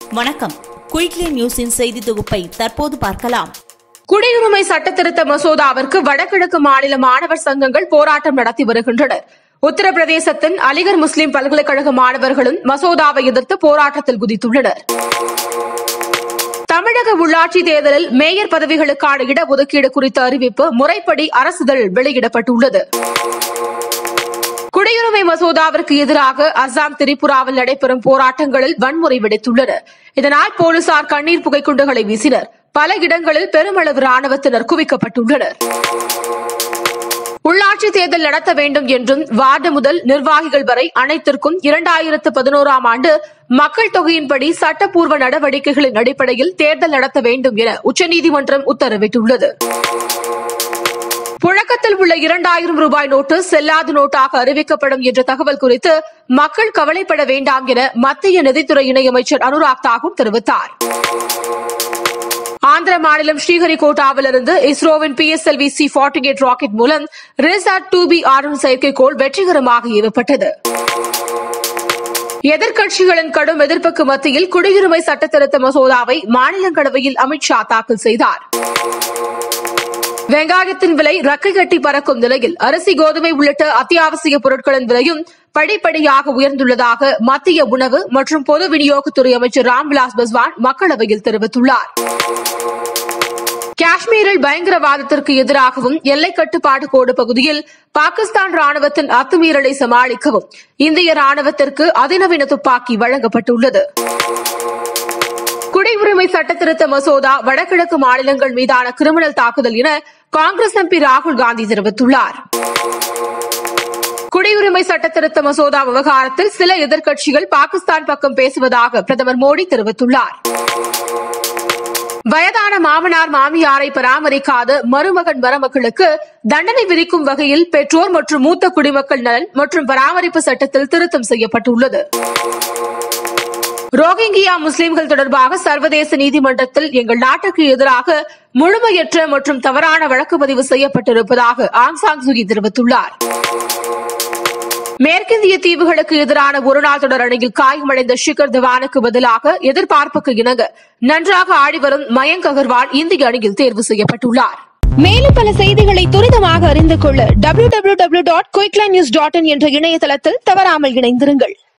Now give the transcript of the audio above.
வணக்கம் குயிக்லி நியூஸின் செய்தி தொகுப்பை தற்போது பார்க்கலாம் குடியுரிமை சட்டத்திருத்த மசோதாவிற்கு வடகிழக்கு மாநில மாணவர் சங்கங்கள் போராட்டம் நடத்தி வருகின்றனர் உத்தரப்பிரதேசத்தின் அலிகர் முஸ்லிம் பல்கலைக்கழக மாணவர்களும் மசோதாவை எதிர்த்து போராட்டத்தில் குதித்துள்ளனர் தமிழக உள்ளாட்சி தேர்தலில் மேயர் பதவிகளுக்கான இடஒதுக்கீடு குறித்த அறிவிப்பு முறைப்படி அரசுதழ் வெளியிடப்பட்டுள்ளது குடியுரிமை மசோதாவிற்கு எதிராக அசாம் திரிபுராவில் நடைபெறும் போராட்டங்களில் வன்முறை வெடித்துள்ளன இதனால் போலீசார் கண்ணீர் புகைக்குண்டுகளை வீசினர் பல இடங்களில் பெருமளவு ராணுவத்தினர் குவிக்கப்பட்டுள்ளனர் உள்ளாட்சி தேர்தல் நடத்த வேண்டும் என்றும் வார்டு முதல் நிர்வாகிகள் வரை அனைத்திற்கும் இரண்டாயிரத்து பதினோராம் ஆண்டு மக்கள் தொகையின்படி சட்டப்பூர்வ நடவடிக்கைகளின் அடிப்படையில் தேர்தல் நடத்த வேண்டும் என உச்சநீதிமன்றம் உத்தரவிட்டுள்ளது புழக்கத்தில் உள்ள இரண்டாயிரம் ரூபாய் நோட்டு செல்லாத நோட்டாக அறிவிக்கப்படும் என்ற தகவல் குறித்து மக்கள் கவலைப்பட வேண்டாம் என மத்திய நிதித்துறை இணையமைச்சர் அனுராக் தாக்கூர் தெரிவித்தார் ஆந்திர மாநிலம் ஸ்ரீஹரிகோட்டாவிலிருந்து இஸ்ரோவின் P S LV C forty eight rocket மூலம் ரிசார்ட் டூ பி ஆறு செயற்கைக்கோள் வெற்றிகரமாக ஏவப்பட்டது எதிர்க்கட்சிகளின் கடும் எதிர்ப்புக்கு மத்தியில் குடியுரிமை சட்டத்திருத்த மசோதாவை மாநிலங்களவையில் அமித்ஷா தாக்கல் செய்தார் வெங்காயத்தின் விலை ரக்கை கட்டி பறக்கும் நிலையில் அரிசி கோதுமை உள்ளிட்ட அத்தியாவசிய பொருட்களின் விலையும் படிப்படியாக உயர்ந்துள்ளதாக மத்திய உணவு மற்றும் பொது விநியோகத்துறை அமைச்சர் ராம்விலாஸ் பஸ்வான் மக்களவையில் தெரிவித்துள்ளார் காஷ்மீரில் பயங்கரவாதத்திற்கு எதிராகவும் எல்லை கட்டுப்பாடு கோடு பகுதியில் பாகிஸ்தான் ராணுவத்தின் அத்துமீறலை சமாளிக்கவும் இந்திய ராணுவத்திற்கு அதிநவீன துப்பாக்கி வழங்கப்பட்டுள்ளது குடியுரிமை சட்டத்திருத்த மசோதா வடகிழக்கு மாநிலங்கள் மீதான கிரிமினல் தாக்குதல் என காங்கிரஸ் எம்பி ராகுல் காந்தி தெரிவித்துள்ளார் குடியுரிமை சட்டத்திருத்த மசோதா விவகாரத்தில் சில எதிர்க்கட்சிகள் பாகிஸ்தான் பக்கம் பேசுவதாக பிரதமர் மோடி தெரிவித்துள்ளார் வயதான மாமனார் மாமியாரை பராமரிக்காத மருமகன் மருமகளுக்கு தண்டனை விதிக்கும் வகையில் பெற்றோர் மற்றும் மூத்த குடிமக்கள் நலன் மற்றும் பராமரிப்பு சட்டத்தில் திருத்தம் செய்யப்பட்டுள்ளது ரோஹிங்கியா முஸ்லிம்கள் தொடர்பாக சர்வதேச நீதிமன்றத்தில் எங்கள் நாட்டுக்கு எதிராக முழுமையற்ற மற்றும் தவறான வழக்கு பதிவு செய்யப்பட்டிருப்பதாக ஆங்சாங் சுகி தெரிவித்துள்ளார் மேற்கிந்திய தீவுகளுக்கு எதிரான ஒருநாள் தொடர் அணியில் காயமடைந்த ஷிகர் தவானுக்கு பதிலாக எதிர்பார்ப்புக்கு இணங்க நன்றாக ஆடிவரும் மயங்க் அகர்வால் இந்திய அணியில் தேர்வு செய்யப்பட்டுள்ளார் மேலும் பல செய்திகளை துரிதமாக அறிந்து கொள்ள W W W dot Quickline news dot in என்ற இணையதளத்தில் தவறாமல் இணைந்திருங்கள்